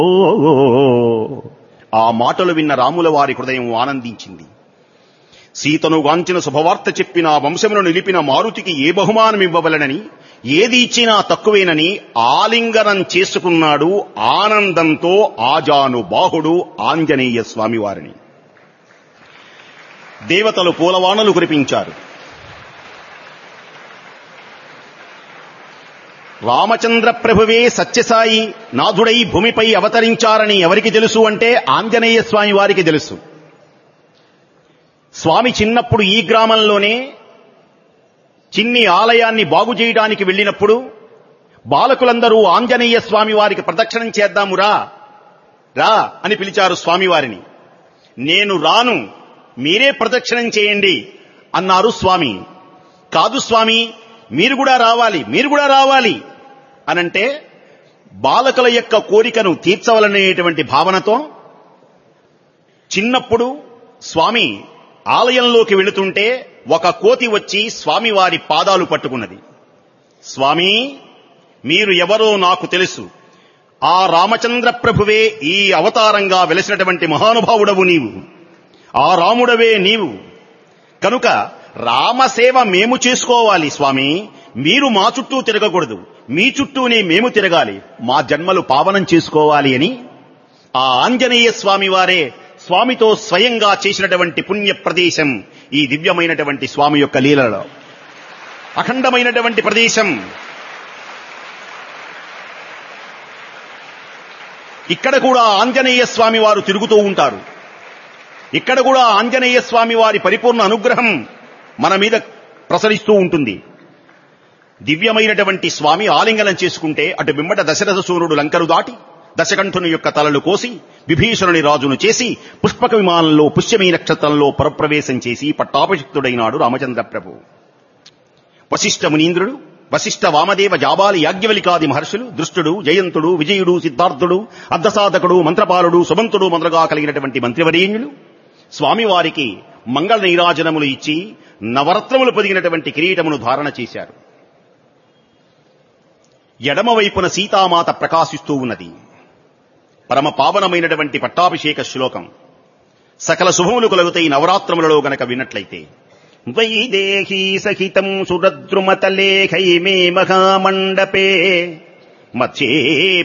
ఓ ఆ మాటలు విన్న రాముల వారి హృదయం ఆనందించింది సీతను గాంచిన శుభవార్త చెప్పిన వంశమును నిలిపిన మారుతికి ఏ బహుమానం ఇవ్వవలనని ఏది ఇచ్చినా తక్కువేనని ఆలింగనం చేసుకున్నాడు ఆనందంతో ఆజాను బాహుడు ఆంజనేయ స్వామివారిని దేవతలు పూలవాణలు కురిపించారు రామచంద్ర ప్రభువే సత్యసాయి నాథుడై భూమిపై అవతరించారని ఎవరికి తెలుసు అంటే ఆంజనేయ స్వామి వారికి తెలుసు స్వామి చిన్నప్పుడు ఈ గ్రామంలోనే చిన్ని ఆలయాన్ని బాగు చేయడానికి వెళ్ళినప్పుడు బాలకులందరూ ఆంజనేయ స్వామి వారికి ప్రదక్షిణం చేద్దాము రా రా అని పిలిచారు స్వామివారిని నేను రాను మీరే ప్రదక్షిణం చేయండి అన్నారు స్వామి కాదు స్వామి మీరు కూడా రావాలి మీరు కూడా రావాలి అనంటే బాలకుల యొక్క కోరికను తీర్చవలనేటువంటి భావనతో చిన్నప్పుడు స్వామి ఆలయంలోకి వెళుతుంటే ఒక కోతి వచ్చి స్వామివారి పాదాలు పట్టుకున్నది స్వామి మీరు ఎవరో నాకు తెలుసు ఆ రామచంద్ర ప్రభువే ఈ అవతారంగా వెలసినటువంటి మహానుభావుడవు నీవు ఆ రాముడవే నీవు కనుక రామసేవ మేము చేసుకోవాలి స్వామి మీరు మా చుట్టూ తిరగకూడదు మీ చుట్టూనే మేము తిరగాలి మా జన్మలు పావనం చేసుకోవాలి అని ఆ ఆంజనేయ స్వామి వారే స్వామితో స్వయంగా చేసినటువంటి పుణ్య ప్రదేశం ఈ దివ్యమైనటువంటి స్వామి యొక్క లీలలో అఖండమైనటువంటి ప్రదేశం ఇక్కడ కూడా ఆంజనేయ స్వామి వారు తిరుగుతూ ఉంటారు ఇక్కడ కూడా ఆంజనేయ స్వామి వారి పరిపూర్ణ అనుగ్రహం మన మీద ప్రసరిస్తూ ఉంటుంది దివ్యమైనటువంటి స్వామి ఆలింగనం చేసుకుంటే అటు బిమ్మట దశరథ సూర్యుడు లంకరు దాటి దశకంఠుని యొక్క తలలు కోసి విభీషణుని రాజును చేసి పుష్పక విమానంలో పుష్యమీ నక్షత్రంలో పరప్రవేశం చేసి పట్టాభిషిక్తుడైనాడు రామచంద్ర ప్రభు వశిష్ఠ మునీంద్రుడు వశిష్ఠ వామదేవ జాబాలి యాజ్ఞవలికాది మహర్షులు దృష్టుడు జయంతుడు విజయుడు సిద్ధార్థుడు అర్ధసాధకుడు మంత్రపాలుడు సుమంతుడు మొదలుగా కలిగినటువంటి మంత్రివర్యేణ్యులు స్వామివారికి మంగళ నీరాజనములు ఇచ్చి నవరత్నములు పొదిగినటువంటి కిరీటమును ధారణ చేశారు ఎడమవైపున సీతామాత ప్రకాశిస్తూ ఉన్నది పరమ పావనమైనటువంటి పట్టాభిషేక శ్లోకం సకల శుభములు కలుగుతాయి నవరాత్రములలో గనక విన్నట్లయితే వైదేహీ సహితం సురద్రుమతలేఖైమే మహామండపే మధ్యే